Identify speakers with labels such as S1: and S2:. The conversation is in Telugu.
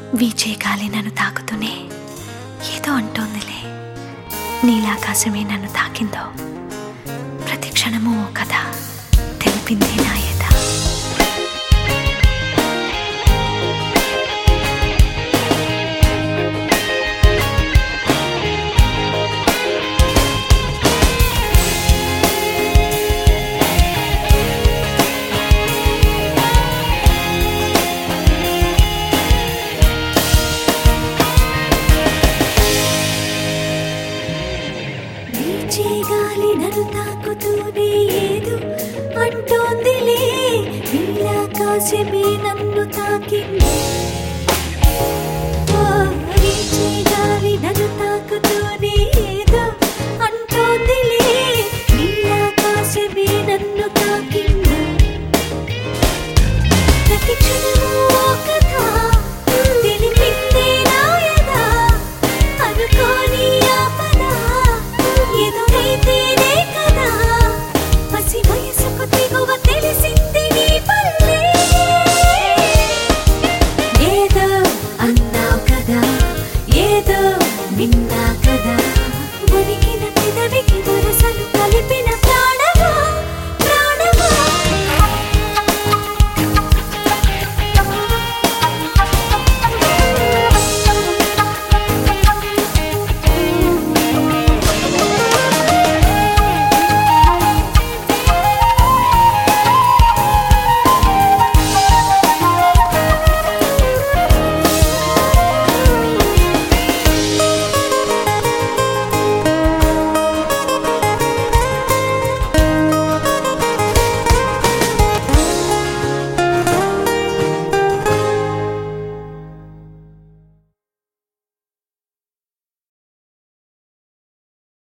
S1: వీచే గాలి నన్ను తాకుతూనే ఏదో అంటోందిలే నీలాకాశమే నన్ను తాకిందో ప్రతి క్షణము ఓ కథ తెలిపిందే నా ఎద వీచే గాలి నన్ను తాకుతూనే ఏదో అంటోందిలే నీలాకాశమే నన్ను తాకింది